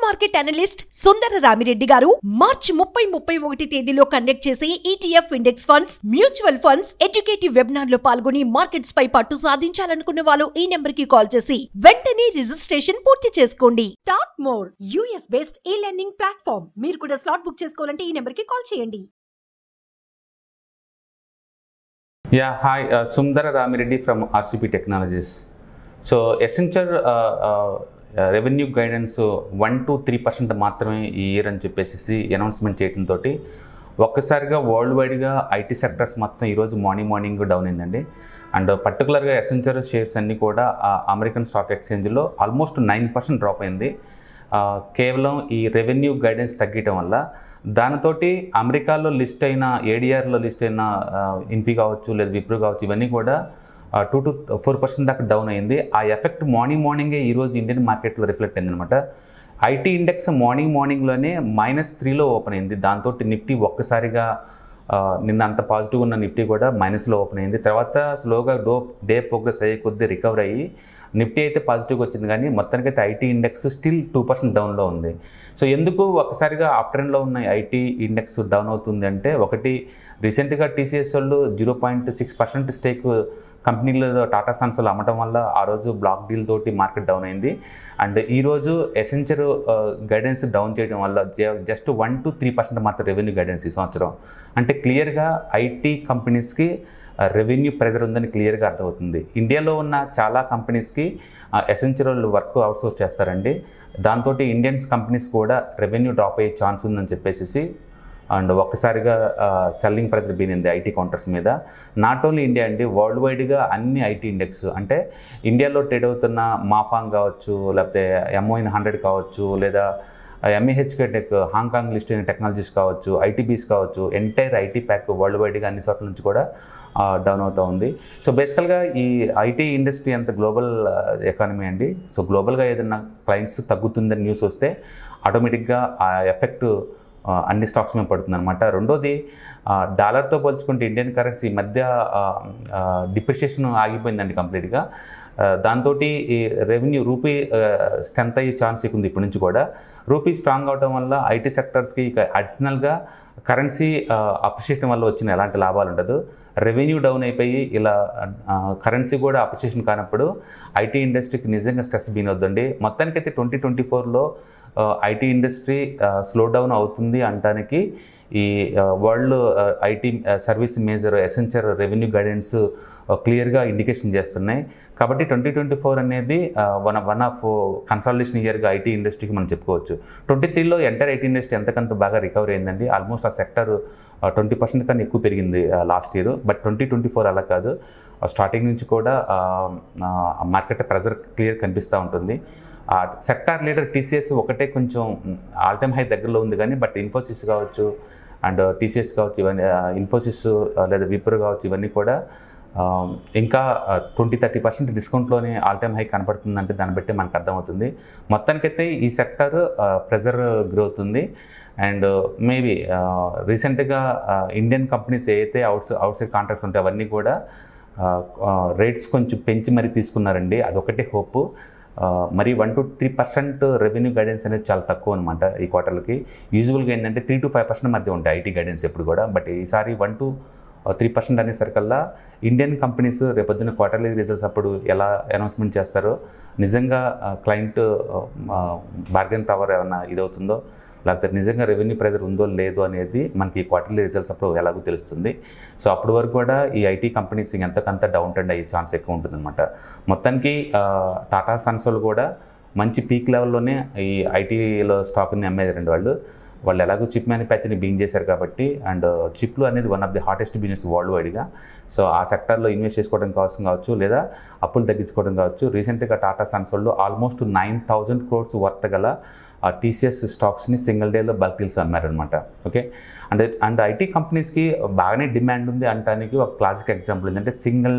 Market analyst Sundara Ramireddy గారు మార్చి ముప్పై ముప్పై ఒకటి తేదీలో కండక్ట్ చేసే ETF index funds mutual funds educative webinar లో పాల్గొని మార్కెట్స్ పై పట్టు సాధించాలనుకున్న వాళ్ళు ఈ నెంబర్ కి కాల్ చేసి వెంటనే రిజిస్ట్రేషన్ పూర్తి చేసుకోండి top more US based e learning platform మీరు కూడా స్లాట్ బుక్ చేసుకోవాలంటే ఈ నెంబర్ కి కాల్ చేయండి Yeah, hi, uh, Sundara Ramireddy from RCP Technologies. So essential revenue guidance one to three percent మాత్రమే ఈ ఇయర్ అని చెప్పేసి అనౌన్స్మెంట్ చేయడంతో ఒక్కసారిగా వరల్డ్ వైడ్గా ఐటీ సెక్టర్స్ మొత్తం ఈరోజు మార్నింగ్ మార్నింగ్ డౌన్ అయిందండి అండ్ పర్టికులర్గా ఎసెన్షియల్ షేర్స్ అన్నీ కూడా అమెరికన్ స్టాక్ ఎక్స్చేంజ్లో ఆల్మోస్ట్ నైన్ పర్సెంట్ డ్రాప్ అయింది ఆ, కేవలం ఈ రెవెన్యూ గైడెన్స్ తగ్గటం వల్ల దానితోటి అమెరికాలో లిస్ట్ అయిన ఏడిఆర్లో లిస్ట్ అయిన ఇన్ఫీ కావచ్చు లేదా విప్రో కావచ్చు ఇవన్నీ కూడా టూ టు ఫోర్ పర్సెంట్ దాకా డౌన్ అయింది ఆ ఎఫెక్ట్ మార్నింగ్ మార్నింగే ఈరోజు ఇండియన్ మార్కెట్లో రిఫ్లెక్ట్ అయిందనమాట ఐటీ ఇండెక్స్ మార్నింగ్ మార్నింగ్లోనే మైనస్ త్రీలో ఓపెన్ అయింది దాంతో నిఫ్టీ ఒక్కసారిగా ఆ, నిన్న అంత పాజిటివ్ ఉన్న నిఫ్టీ కూడా మైనస్లో ఓపెన్ అయింది తర్వాత స్లోగా డో డే ప్రోగ్రెస్ అయ్యే కొద్దీ రికవర్ అయ్యి నిఫ్టీ అయితే పాజిటివ్గా వచ్చింది కానీ మొత్తానికైతే IT index still two percent డౌన్లో ఉంది సో ఎందుకు ఒకసారిగా అప్ ట్రెండ్లో ఉన్న ఐటీ ఇండెక్స్ డౌన్ అవుతుంది అంటే ఒకటి రీసెంట్గా టీసీఎస్ వాళ్ళు zero point six percent stake కంపెనీలో టాటా సన్స్లో అమ్మటం వల్ల ఆ రోజు బ్లాక్ డీల్ తోటి మార్కెట్ డౌన్ అయింది అండ్ ఈరోజు ఎసెన్షియల్ గైడెన్స్ డౌన్ చేయడం వల్ల just one to three percent మాత్రం రెవెన్యూ గైడెన్స్ ఈ సంవత్సరం అంటే క్లియర్గా ఐటీ కంపెనీస్కి రెవెన్యూ ప్రెజర్ ఉందని క్లియర్గా అర్థమవుతుంది ఇండియాలో ఉన్న చాలా కంపెనీస్కి ఎసెన్షియల్ వర్క్ అవుట్సోర్స్ చేస్తారండి దాంతో ఇండియన్స్ కంపెనీస్ కూడా రెవెన్యూ డ్రాప్ అయ్యే ఛాన్స్ ఉందని చెప్పేసి అండ్ ఒక్కసారిగా సెల్లింగ్ ప్రెజర్ బీనింది ఐటీ కౌంటర్స్ మీద నాట్ ఓన్లీ ఇండియా అండి వరల్డ్ వైడ్గా అన్ని ఐటీ ఇండెక్స్ అంటే ఇండియాలో ట్రేడ్ అవుతున్న మాఫాంగ్ కావచ్చు లేకపోతే ఎంఓఇన్ హండ్రెడ్ కావచ్చు లేదా ఎంఏహెచ్కే టెక్ హాంకాంగ్ లిస్ట్ అయిన టెక్నాలజీస్ కావచ్చు ఐటీబీస్ కావచ్చు ఎంటైర్ ఐటీ ప్యాక్ వరల్డ్ వైడ్గా అన్ని చోట్ల నుంచి కూడా డౌన్ అవుతూ ఉంది సో బేసికల్గా ఈ ఐటీ ఇండస్ట్రీ అంత గ్లోబల్ ఎకానమీ అండి సో గ్లోబల్గా ఏదైనా క్లయింట్స్ తగ్గుతుందని న్యూస్ వస్తే ఆటోమేటిక్గా ఆ ఎఫెక్ట్ ఆ, అన్ని స్టాక్స్ మీద పడుతుంది అనమాట రెండోది ఆ, డాలర్తో పోల్చుకుంటే ఇండియన్ కరెన్సీ ఈ మధ్య డిప్రిషియేషన్ ఆగిపోయిందండి కంప్లీట్గా దాంతో ఈ రెవెన్యూ రూపీ స్ట్రెంత్ అయ్యే ఛాన్స్ ఎక్కువ ఉంది ఇప్పటి నుంచి కూడా రూపీ స్ట్రాంగ్ అవడం వల్ల ఐటీ సెక్టర్స్కి ఇక అడిషనల్గా కరెన్సీ అప్రిషియేషన్ వల్ల వచ్చిన ఎలాంటి లాభాలు ఉండదు రెవెన్యూ డౌన్ అయిపోయి ఇలా కరెన్సీ కూడా అప్రిషియేషన్ కానప్పుడు ఐటీ ఇండస్ట్రీకి నిజంగా స్ట్రెస్ బీన్ అవుతుందండి మొత్తానికైతే ట్వంటీ ట్వంటీ ఫోర్లో ఐటీ ఇండస్ట్రీ స్లో డౌన్ అవుతుంది అనడానికి ఈ world IT service major essential revenue guidance క్లియర్గా ఇండికేషన్ చేస్తున్నాయి కాబట్టి ట్వంటీ ట్వంటీ ఫోర్ అనేది వన్ వన్ ఆఫ్ కన్సల్టేషన్ ఇయర్గా ఐటీ ఇండస్ట్రీకి మనం చెప్పుకోవచ్చు ట్వంటీ త్రీలో ఎంటర్ ఐటీ ఇండస్ట్రీ ఎంతకంత బాగా రికవర్ అయిందండి ఆల్మోస్ట్ ఆ సెక్టర్ ట్వంటీ పర్సెంట్ కన్నా ఎక్కువ పెరిగింది last year but twenty twenty four అలా కాదు స్టార్టింగ్ నుంచి కూడా మార్కెట్ ప్రెజర్ క్లియర్ కనిపిస్తూ ఉంటుంది ఆ సెక్టార్ లీడర్ టీసీఎస్ ఒకటే కొంచెం ఆల్ టైమ్ హై దగ్గరలో ఉంది కానీ బట్ ఇన్ఫోసిస్ కావచ్చు అండ్ టీసీఎస్ కావచ్చు ఇవన్నీ ఇన్ఫోసిస్ లేదా విప్రో కావచ్చు ఇవన్నీ కూడా ఆ, ఇంకా ట్వంటీ థర్టీ పర్సెంట్ డిస్కౌంట్లోనే ఆల్ టైమ్ హై కనపడుతుందంటే దాన్ని బట్టి మనకు అర్థమవుతుంది మొత్తానికైతే ఈ సెక్టర్ ప్రెజర్ గ్రోత్ ఉంది అండ్ మేబీ రీసెంట్గా ఇండియన్ కంపెనీస్ ఏదైతే అవుట్ అవుట్ సైడ్ కాంట్రాక్ట్స్ ఉంటాయో అవన్నీ కూడా రేట్స్ కొంచెం పెంచి మరీ తీసుకున్నారండి అదొకటే హోప్ మరి one to three percent revenue guidance అనేది చాలా తక్కువ అనమాట ఈ క్వార్టర్లకి యూజువల్గా ఏంటంటే త్రీ టు ఫైవ్ పర్సెంట్ మధ్య ఉంటాయి ఐటీ గైడెన్స్ ఎప్పుడు కూడా బట్ ఈసారి వన్ టు త్రీ పర్సెంట్ అనేసరికల్లా ఇండియన్ కంపెనీస్ రేపొద్దున క్వార్టర్లీ రిజల్ట్స్ అప్పుడు ఎలా అనౌన్స్మెంట్ చేస్తారో నిజంగా క్లయింట్ బార్గెన్ పవర్ ఏమైనా ఇదవుతుందో లేకపోతే నిజంగా రెవెన్యూ ప్రెజర్ ఉందో లేదో అనేది మనకి ఈ క్వార్టర్లీ రిజల్ట్స్ అప్పుడు ఎలాగో తెలుస్తుంది సో అప్పటి వరకు కూడా ఈ ఐటీ కంపెనీస్ ఎంతకంత డౌన్ ట్రెండ్ అయ్యే ఛాన్స్ ఎక్కువ ఉంటుందన్నమాట మొత్తానికి ఆ, టాటా సన్స్లు కూడా మంచి పీక్ లెవెల్లోనే ఈ ఐటీలో స్టాక్ని అమ్మేదండి వాళ్ళు వాళ్ళు ఎలాగో చిప్ మ్యానుఫ్యాక్చరింగ్ బీయింగ్ చేశారు కాబట్టి అండ్ చిప్లు అనేది one of the hottest business world వైడ్గా సో ఆ సెక్టర్లో ఇన్వెస్ట్ చేసుకోవడం కావచ్చు కావచ్చు లేదా అప్పులు తగ్గించుకోవడం కావచ్చు రీసెంట్గా టాటా సన్స్ వాళ్ళు almost nine thousand crores worth గల ఆ టీసీఎస్ స్టాక్స్ని సింగిల్ డేలో బల్క్ డీల్స్ అమ్మారనమాట ఓకే అండ్ అండ్ ఐటీ కంపెనీస్కి బాగానే డిమాండ్ ఉంది అనడానికి ఒక క్లాసిక్ ఎగ్జాంపుల్ ఏంటంటే సింగిల్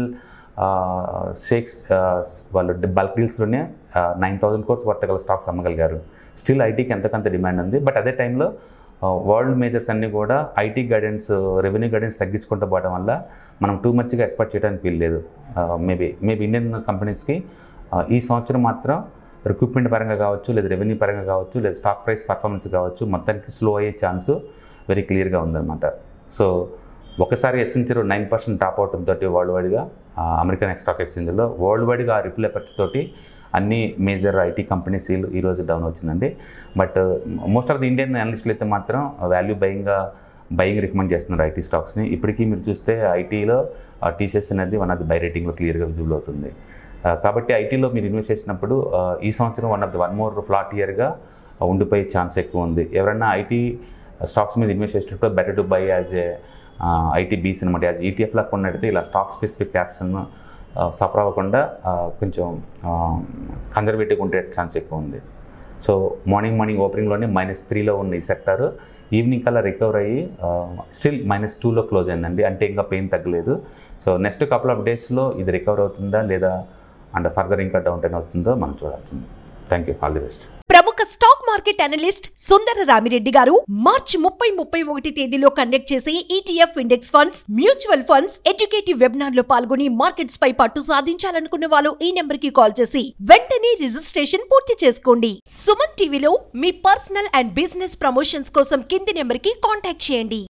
షేక్స్ వాళ్ళు బల్క్ డీల్స్లోనే నైన్ థౌజండ్ కోర్స్ వర్త్ గల స్టాక్స్ అమ్మగలిగారు స్టిల్ ఐటీకి ఎంతకంత డిమాండ్ ఉంది బట్ అదే టైంలో వరల్డ్ మేజర్స్ అన్నీ కూడా ఐటీ గైడెన్స్ రెవెన్యూ గైడెన్స్ తగ్గించుకుంటూ పోవడం వల్ల మనం టూ మచ్గా ఎక్స్పెక్ట్ చేయడానికి వీల్లేదు మేబీ మేబీ ఇండియన్ కంపెనీస్కి ఈ సంవత్సరం మాత్రం రిక్రూట్మెంట్ పరంగా కావచ్చు లేదా రెవెన్యూ పరంగా కావచ్చు లేదా స్టాక్ ప్రైస్ పర్ఫార్మెన్స్ కావచ్చు మొత్తానికి స్లో అయ్యే ఛాన్స్ వెరీ క్లియర్గా ఉందన్నమాట సో ఒకసారి Accenture nine percent top out తోటి వరల్డ్ వైడ్గా అమెరికన్ స్టాక్ ఎక్స్చేంజ్లో వరల్డ్ వైడ్గా ఆ రిపుల్ ఎఫెక్ట్స్ తోటి అన్ని మేజర్ ఐటీ కంపెనీస్ ఈరోజు డౌన్ వచ్చిందండి but most of the Indian అనలిస్టులు అయితే మాత్రం వాల్యూ బయింగ్గా బయింగ్ రికమెండ్ చేస్తున్నారు ఐటీ స్టాక్స్ని ఇప్పటికీ మీరు చూస్తే ఐటీలో టీసీఎస్ అనేది వన్ ఆఫ్ ది బై రేటింగ్లో క్లియర్గా విజిబుల్ అవుతుంది ఆ, కాబట్టి ఐటీలో మీరు ఇన్వెస్ట్ చేసినప్పుడు ఆ, ఈ సంవత్సరం one of the one more flat ఇయర్గా ఉండిపోయే ఛాన్స్ ఎక్కువ ఉంది ఎవరైనా ఐటీ స్టాక్స్ మీద ఇన్వెస్ట్ చేసేటప్పుడు better to buy as a IT bees అనమాట యాజ్ ఈటీఎఫ్లా కొన్నట్టు ఇలా స్టాక్ స్పెసిఫిక్ యాక్షన్ సఫర్ అవ్వకుండా ఆ, కొంచెం కన్జర్వేటివ్గా ఉండే ఛాన్స్ ఎక్కువ ఉంది సో మార్నింగ్ మార్నింగ్ ఓపెనింగ్లోనే మైనస్ త్రీలో ఉన్న ఈ సెక్టర్ ఈవినింగ్ కల్లా రికవర్ అయ్యి స్టిల్ మైనస్ టూలో క్లోజ్ అయిందండి అంటే ఇంకా పెయిన్ తగ్గలేదు సో నెక్స్ట్ కపుల్ ఆఫ్ డేస్లో ఇది రికవర్ అవుతుందా లేదా అండ్ ఫర్దర్ ఇంకా డౌన్ టైన్ అవుతుందో మనం చూడాల్సింది thank you all the best ప్రముఖ stock market analyst Sundara Ramireddy గారు మార్చి ముప్పై ముప్పై ఒకటి తేదీలో కండక్ట్ చేసే ETF index funds mutual funds educative webinar లో పాల్గొని మార్కెట్స్ పై పట్టు సాధించాలనుకునే వాళ్ళు ఈ నెంబర్ కి కాల్ చేసి వెంటనే రిజిస్ట్రేషన్ పూర్తి చేసుకోండి సుమన్ టీవీలో మీ పర్సనల్ అండ్ బిజినెస్ ప్రమోషన్స్ కోసం కింది నెంబర్ కి కాంటాక్ట్ చేయండి